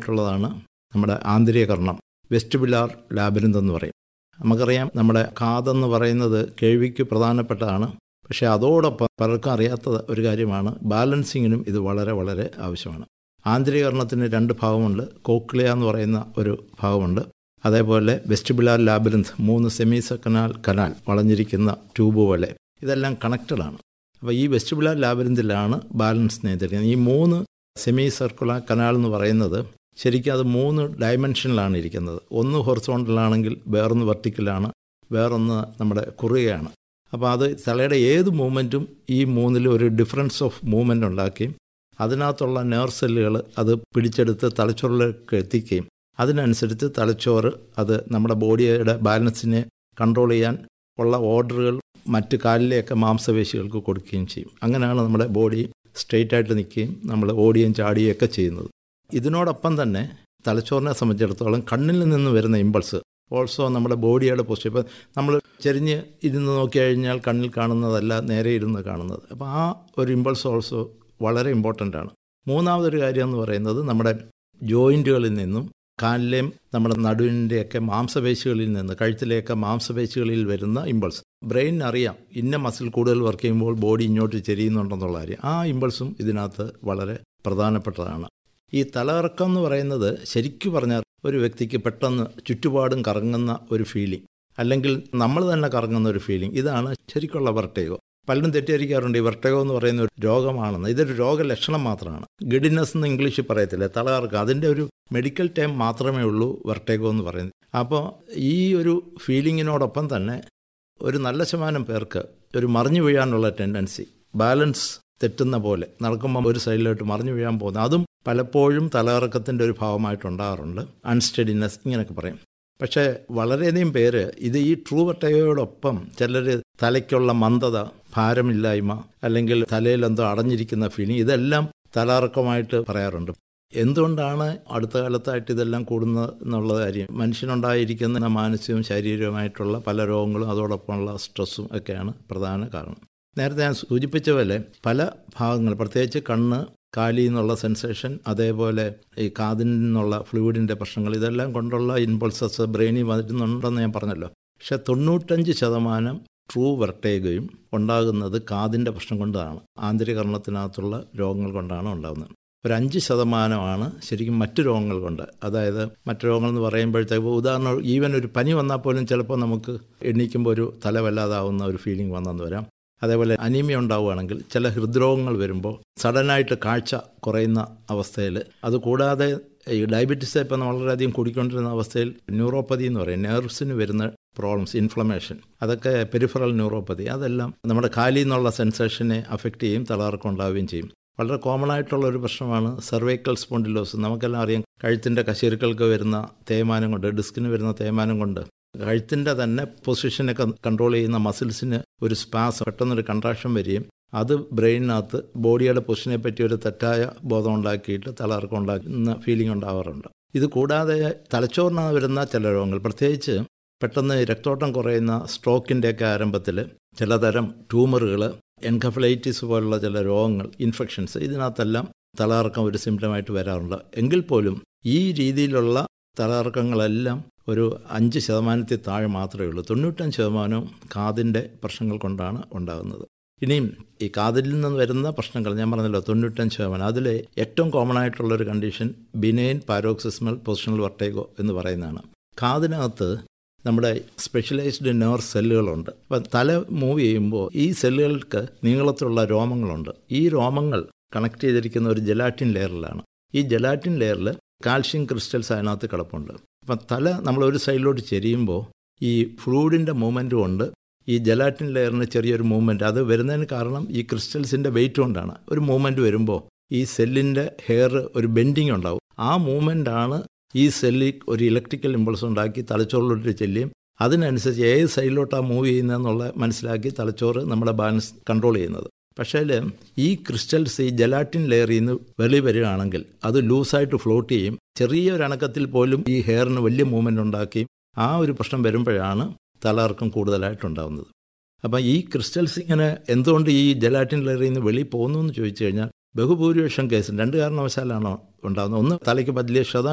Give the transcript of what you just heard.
പ്രധാനമായിട്ടുള്ളതാണ് നമ്മുടെ ആന്തരികകർണം vestibular labyrinth എന്ന് പറയും നമുക്കറിയാം നമ്മുടെ കാതെന്ന് പറയുന്നത് കേൾവിക്ക് പ്രധാനപ്പെട്ടതാണ് പക്ഷേ അതോടൊപ്പം പലർക്കും അറിയാത്ത ഒരു കാര്യമാണ് ബാലൻസിങ്ങിനും ഇത് വളരെ വളരെ ആവശ്യമാണ് ആന്തരികകർണത്തിന് രണ്ട് ഭാഗമുണ്ട് കോക്ലിയ എന്ന് പറയുന്ന ഒരു ഭാഗമുണ്ട് അതേപോലെ വെസ്റ്റിബുലാർ ലാബിരിന്ത് മൂന്ന് സെമി സെക്കനാൽ കനാൽ വളഞ്ഞിരിക്കുന്ന ട്യൂബ് പോലെ ഇതെല്ലാം കണക്റ്റഡ് ആണ് അപ്പോൾ ഈ വെസ്റ്റിബുലാർ ലാബിരിന്തിലാണ് ബാലൻസ് നിയന്ത്രിക്കുന്നത് ഈ മൂന്ന് സെമി സർക്കുലർ കനാൽ എന്ന് പറയുന്നത് ശരിക്കും അത് മൂന്ന് ഡയമെൻഷനിലാണ് ഇരിക്കുന്നത് ഒന്ന് ഹൊറിസോണ്ടലാണെങ്കിൽ വേറൊന്ന് വെർട്ടിക്കലാണ് വേറൊന്ന് നമ്മുടെ കുറുകയാണ് അപ്പോൾ അത് തലയുടെ ഏത് മൂവ്മെൻറ്റും ഈ മൂന്നിൽ ഒരു ഡിഫറൻസ് ഓഫ് മൂവ്മെൻ്റ് ഉണ്ടാക്കുകയും അതിനകത്തുള്ള നേർ സെല്ലുകൾ അത് പിടിച്ചെടുത്ത് തലച്ചോറിലേക്ക് എത്തിക്കുകയും അതിനനുസരിച്ച് തലച്ചോറ് അത് നമ്മുടെ ബോഡിയുടെ ബാലൻസിനെ കൺട്രോൾ ചെയ്യാൻ ഉള്ള ഓർഡറുകൾ മറ്റ് കാലിലെയൊക്കെ മാംസപേശികൾക്ക് കൊടുക്കുകയും ചെയ്യും അങ്ങനെയാണ് നമ്മുടെ ബോഡി സ്ട്രെയിറ്റ് ആയിട്ട് നിൽക്കുകയും നമ്മൾ ഓടുകയും ചാടുകയും ഒക്കെ ചെയ്യുന്നത് ഇതിനോടൊപ്പം തന്നെ തലച്ചോറിനെ സംബന്ധിച്ചിടത്തോളം കണ്ണിൽ നിന്ന് വരുന്ന ഇമ്പൾസ് ഓൾസോ നമ്മുടെ ബോഡിയുടെ പൊസിഷൻ ഇപ്പം നമ്മൾ ചെരിഞ്ഞ് ഇരുന്ന് നോക്കി കഴിഞ്ഞാൽ കണ്ണിൽ കാണുന്നതല്ല നേരെ ഇരുന്ന് കാണുന്നത് അപ്പോൾ ആ ഒരു ഇമ്പൾസ് ഓൾസോ വളരെ ഇമ്പോർട്ടൻ്റ് ആണ് മൂന്നാമതൊരു കാര്യം എന്ന് പറയുന്നത് നമ്മുടെ ജോയിൻറ്റുകളിൽ നിന്നും കാലിലെയും നമ്മുടെ നടുവിൻ്റെയൊക്കെ മാംസപേശികളിൽ നിന്ന് കഴുത്തിലെയൊക്കെ മാംസപേശികളിൽ വരുന്ന ഇമ്പൾസ് ബ്രെയിൻ അറിയാം ഇന്ന മസിൽ കൂടുതൽ വർക്ക് ചെയ്യുമ്പോൾ ബോഡി ഇങ്ങോട്ട് ചെരിയുന്നുണ്ടെന്നുള്ള കാര്യം ആ ഇമ്പൾസും ഇതിനകത്ത് വളരെ പ്രധാനപ്പെട്ടതാണ് ഈ തലകറക്കം എന്ന് പറയുന്നത് ശരിക്കു പറഞ്ഞാൽ ഒരു വ്യക്തിക്ക് പെട്ടെന്ന് ചുറ്റുപാടും കറങ്ങുന്ന ഒരു ഫീലിംഗ് അല്ലെങ്കിൽ നമ്മൾ തന്നെ കറങ്ങുന്ന ഒരു ഫീലിംഗ് ഇതാണ് ശരിക്കുള്ള വെർട്ടേഗോ പലരും തെറ്റിദ്ധരിക്കാറുണ്ട് ഈ വെർട്ടേഗോ എന്ന് പറയുന്ന ഒരു രോഗമാണെന്ന് ഇതൊരു രോഗലക്ഷണം മാത്രമാണ് ഗഡിനെസ് എന്ന് ഇംഗ്ലീഷിൽ പറയത്തില്ല തലകറക്കം അതിൻ്റെ ഒരു മെഡിക്കൽ ടൈം മാത്രമേ ഉള്ളൂ വെർട്ടേഗോ എന്ന് പറയുന്നത് അപ്പോൾ ഈ ഒരു ഫീലിങ്ങിനോടൊപ്പം തന്നെ ഒരു നല്ല ശതമാനം പേർക്ക് ഒരു മറിഞ്ഞു വീഴാനുള്ള ടെൻഡൻസി ബാലൻസ് തെറ്റുന്ന പോലെ നടക്കുമ്പോൾ ഒരു സൈഡിലോട്ട് മറിഞ്ഞു വീഴാൻ പോകുന്നത് അതും പലപ്പോഴും തലകറക്കത്തിൻ്റെ ഒരു ഭാഗമായിട്ടുണ്ടാകാറുണ്ട് അൺസ്റ്റഡിനെസ് ഇങ്ങനെയൊക്കെ പറയും പക്ഷേ വളരെയധികം പേര് ഇത് ഈ ട്രൂ വട്ടയോടൊപ്പം ചിലർ തലയ്ക്കുള്ള മന്ദത ഭാരമില്ലായ്മ അല്ലെങ്കിൽ തലയിൽ എന്തോ അടഞ്ഞിരിക്കുന്ന ഫീലിംഗ് ഇതെല്ലാം തലകറക്കമായിട്ട് പറയാറുണ്ട് എന്തുകൊണ്ടാണ് അടുത്ത കാലത്തായിട്ട് ഇതെല്ലാം കൂടുന്നത് എന്നുള്ള കാര്യം മനുഷ്യനുണ്ടായിരിക്കുന്ന മാനസികവും ശാരീരികവുമായിട്ടുള്ള പല രോഗങ്ങളും അതോടൊപ്പമുള്ള സ്ട്രെസ്സും ഒക്കെയാണ് പ്രധാന കാരണം നേരത്തെ ഞാൻ സൂചിപ്പിച്ച പോലെ പല ഭാഗങ്ങൾ പ്രത്യേകിച്ച് കണ്ണ് കാലി എന്നുള്ള സെൻസേഷൻ അതേപോലെ ഈ കാതിൽ നിന്നുള്ള ഫ്ലൂയിഡിൻ്റെ പ്രശ്നങ്ങൾ ഇതെല്ലാം കൊണ്ടുള്ള ഇൻപൾസസ് ബ്രെയിനിൽ വരുന്നുണ്ടെന്ന് ഞാൻ പറഞ്ഞല്ലോ പക്ഷെ തൊണ്ണൂറ്റഞ്ച് ശതമാനം ട്രൂ വെർട്ടേഗയും ഉണ്ടാകുന്നത് കാതിൻ്റെ പ്രശ്നം കൊണ്ടാണ് ആന്തരികർണത്തിനകത്തുള്ള രോഗങ്ങൾ കൊണ്ടാണ് ഉണ്ടാകുന്നത് ഒരു അഞ്ച് ശതമാനമാണ് ശരിക്കും മറ്റു രോഗങ്ങൾ കൊണ്ട് അതായത് മറ്റു രോഗങ്ങൾ എന്ന് പറയുമ്പോഴത്തേക്ക് ഉദാഹരണം ഈവൻ ഒരു പനി വന്നാൽ പോലും ചിലപ്പോൾ നമുക്ക് എണീക്കുമ്പോൾ ഒരു തല വല്ലാതാവുന്ന ഒരു ഫീലിംഗ് വന്നെന്ന് വരാം അതേപോലെ അനീമിയ ഉണ്ടാവുകയാണെങ്കിൽ ചില ഹൃദ്രോഗങ്ങൾ വരുമ്പോൾ സഡനായിട്ട് കാഴ്ച കുറയുന്ന അവസ്ഥയിൽ അതുകൂടാതെ ഈ ഡയബറ്റീസ് ഇപ്പം വളരെയധികം കൂടിക്കൊണ്ടിരുന്ന അവസ്ഥയിൽ ന്യൂറോപ്പതി എന്ന് പറയും നെർവ്സിന് വരുന്ന പ്രോബ്ലംസ് ഇൻഫ്ലമേഷൻ അതൊക്കെ പെരിഫറൽ ന്യൂറോപ്പതി അതെല്ലാം നമ്മുടെ കാലിൽ നിന്നുള്ള സെൻസേഷനെ അഫക്റ്റ് ചെയ്യും തളർക്കം ഉണ്ടാവുകയും ചെയ്യും വളരെ കോമൺ ആയിട്ടുള്ള ഒരു പ്രശ്നമാണ് സെർവൈക്കൽ സ്പോണ്ടിലോസ് നമുക്കെല്ലാം അറിയാം കഴുത്തിൻ്റെ കശീരുക്കൾക്ക് വരുന്ന തേയ്മാനം കൊണ്ട് ഡിസ്കിന് വരുന്ന തേയ്മാനം കൊണ്ട് കഴുത്തിൻ്റെ തന്നെ പൊസിഷനൊക്കെ കൺട്രോൾ ചെയ്യുന്ന മസിൽസിന് ഒരു സ്പാസ് പെട്ടെന്നൊരു കൺട്രാക്ഷൻ വരികയും അത് ബ്രെയിനിനകത്ത് ബോഡിയുടെ പൊസിഷനെ പറ്റി ഒരു തെറ്റായ ബോധം ഉണ്ടാക്കിയിട്ട് തലകറക്കം ഉണ്ടാക്കുന്ന ഫീലിംഗ് ഉണ്ടാവാറുണ്ട് ഇത് കൂടാതെ തലച്ചോറിനകത്ത് വരുന്ന ചില രോഗങ്ങൾ പ്രത്യേകിച്ച് പെട്ടെന്ന് രക്തോട്ടം കുറയുന്ന സ്ട്രോക്കിൻ്റെയൊക്കെ ആരംഭത്തിൽ ചിലതരം ട്യൂമറുകൾ എൻകഫലൈറ്റിസ് പോലുള്ള ചില രോഗങ്ങൾ ഇൻഫെക്ഷൻസ് ഇതിനകത്തെല്ലാം തലകറക്കം ഒരു സിംറ്റമായിട്ട് വരാറുണ്ട് എങ്കിൽ പോലും ഈ രീതിയിലുള്ള തലകറക്കങ്ങളെല്ലാം ഒരു അഞ്ച് ശതമാനത്തിൽ താഴെ മാത്രമേ ഉള്ളൂ തൊണ്ണൂറ്റഞ്ച് ശതമാനവും കാതിൻ്റെ പ്രശ്നങ്ങൾ കൊണ്ടാണ് ഉണ്ടാകുന്നത് ഇനിയും ഈ കാതിൽ നിന്ന് വരുന്ന പ്രശ്നങ്ങൾ ഞാൻ പറഞ്ഞല്ലോ തൊണ്ണൂറ്റഞ്ച് ശതമാനം അതിൽ ഏറ്റവും കോമൺ ആയിട്ടുള്ള ഒരു condition benign paroxysmal positional vertigo എന്ന് പറയുന്നതാണ് കാതിനകത്ത് നമ്മുടെ സ്പെഷ്യലൈസ്ഡ് നെർ സെല്ലുകളുണ്ട് അപ്പം തല മൂവ് ചെയ്യുമ്പോൾ ഈ സെല്ലുകൾക്ക് നീളത്തിലുള്ള രോമങ്ങളുണ്ട് ഈ രോമങ്ങൾ കണക്ട് ചെയ്തിരിക്കുന്ന ഒരു ജലാറ്റിൻ ലെയറിലാണ് ഈ ജലാറ്റിൻ ലെയറിൽ കാൽഷ്യം ക്രിസ്റ്റൽസ് അതിനകത്ത് കിടപ്പുണ്ട് അപ്പം തല നമ്മൾ ഒരു സൈഡിലോട്ട് ചെരിയുമ്പോൾ ഈ ഫ്ലൂയിഡിൻ്റെ മൂവ്മെൻറ്റ് കൊണ്ട് ഈ ജലാറ്റിൻ ലെയറിന് ചെറിയൊരു മൂവ്മെൻറ്റ് അത് വരുന്നതിന് കാരണം ഈ ക്രിസ്റ്റൽസിൻ്റെ വെയിറ്റ് കൊണ്ടാണ് ഒരു മൂവ്മെൻറ്റ് വരുമ്പോൾ ഈ സെല്ലിൻ്റെ ഹെയർ ഒരു ബെൻഡിങ് ഉണ്ടാവും ആ മൂവ്മെൻ്റാണ് ഈ സെല്ലിൽ ഒരു ഇലക്ട്രിക്കൽ ഇമ്പൾസ് ഉണ്ടാക്കി തലച്ചോറിലോട്ട് ചെല്ലുകയും അതിനനുസരിച്ച് ഏത് സൈഡിലോട്ടാണ് മൂവ് ചെയ്യുന്നതെന്നുള്ള മനസ്സിലാക്കി തലച്ചോറ് നമ്മുടെ ബാലൻസ് കൺട്രോൾ ചെയ്യുന്നത് പക്ഷേ ഈ ക്രിസ്റ്റൽസ് ഈ ജലാറ്റിൻ ലെയറിൽ നിന്ന് വെളി വരികയാണെങ്കിൽ അത് ലൂസായിട്ട് ഫ്ലോട്ട് ചെയ്യും ചെറിയൊരു അണക്കത്തിൽ പോലും ഈ ഹെയറിന് വലിയ മൂവ്മെൻ്റ് ഉണ്ടാക്കുകയും ആ ഒരു പ്രശ്നം വരുമ്പോഴാണ് തലകർക്കം കൂടുതലായിട്ടുണ്ടാകുന്നത് അപ്പം ഈ ക്രിസ്റ്റൽസ് ഇങ്ങനെ എന്തുകൊണ്ട് ഈ ജലാറ്റിൻ ലെയറിൽ നിന്ന് വെളി പോകുന്നു എന്ന് ചോദിച്ചു കഴിഞ്ഞാൽ ബഹുഭൂരിപക്ഷം കേസിൽ രണ്ട് കാരണവശാലാണോ ഉണ്ടാകുന്നത് ഒന്ന് തലയ്ക്ക് വലിയ ക്ഷത